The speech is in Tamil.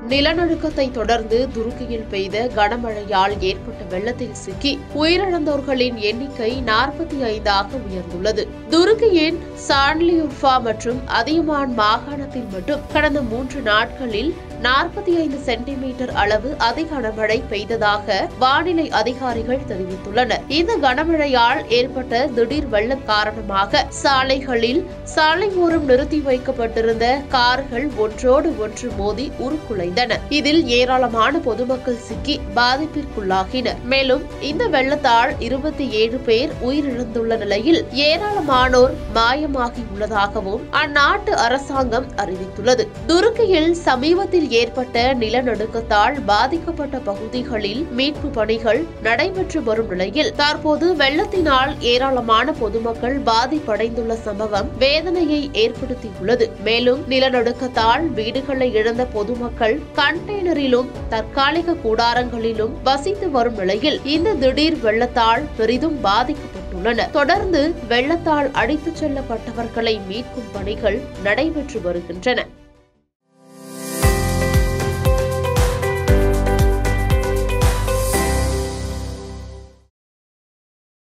நிலநடுக்கத்தை தொடர்ந்து துருக்கியில் பெய்த கனமழையால் ஏற்பட்ட வெள்ளத்தில் சிக்கி உயிரிழந்தோர்களின் எண்ணிக்கை நாற்பத்தி ஐந்தாக உயர்ந்துள்ளது துருக்கியின் சான்லியுர்ஃபா மற்றும் அதியமான் மாகாணத்தில் மட்டும் கடந்த மூன்று நாட்களில் நாற்பத்தி ஐந்து சென்டிமீட்டர் அளவு அதிக கனமழை பெய்ததாக வானிலை அதிகாரிகள் தெரிவித்துள்ளனர் இந்த கனமழையால் ஏற்பட்ட திடீர் வெள்ளம் காரணமாக சாலைகளில் சாலை ஓரம் நிறுத்தி வைக்கப்பட்டிருந்த கார்கள் ஒன்றோடு ஒன்று மோதி உருக்குலைந்தன இதில் ஏராளமான பொதுமக்கள் சிக்கி பாதிப்பிற்குள்ளாகினர் மேலும் இந்த வெள்ளத்தால் இருபத்தி ஏழு பேர் உயிரிழந்துள்ள நிலையில் ஏராளமானோர் மாயமாகி உள்ளதாகவும் அந்நாட்டு அரசாங்கம் அறிவித்துள்ளது துருக்கியில் சமீபத்தில் ஏற்பட்ட நிலநடுக்கத்தால் பாதிக்கப்பட்ட பகுதிகளில் மீட்பு பணிகள் நடைபெற்று வரும் நிலையில் தற்போது வெள்ளத்தினால் ஏராளமான பொதுமக்கள் பாதிப்படைந்துள்ள சம்பவம் வேதனையை ஏற்படுத்தியுள்ளது மேலும் நிலநடுக்கத்தால் வீடுகளை இழந்த பொதுமக்கள் கண்டெய்னரிலும் தற்காலிக கூடாரங்களிலும் வசித்து வரும் நிலையில் இந்த திடீர் வெள்ளத்தால் பெரிதும் பாதிக்கப்பட்டுள்ளனர் தொடர்ந்து வெள்ளத்தால் அடித்துச் செல்லப்பட்டவர்களை மீட்கும் பணிகள் நடைபெற்று வருகின்றன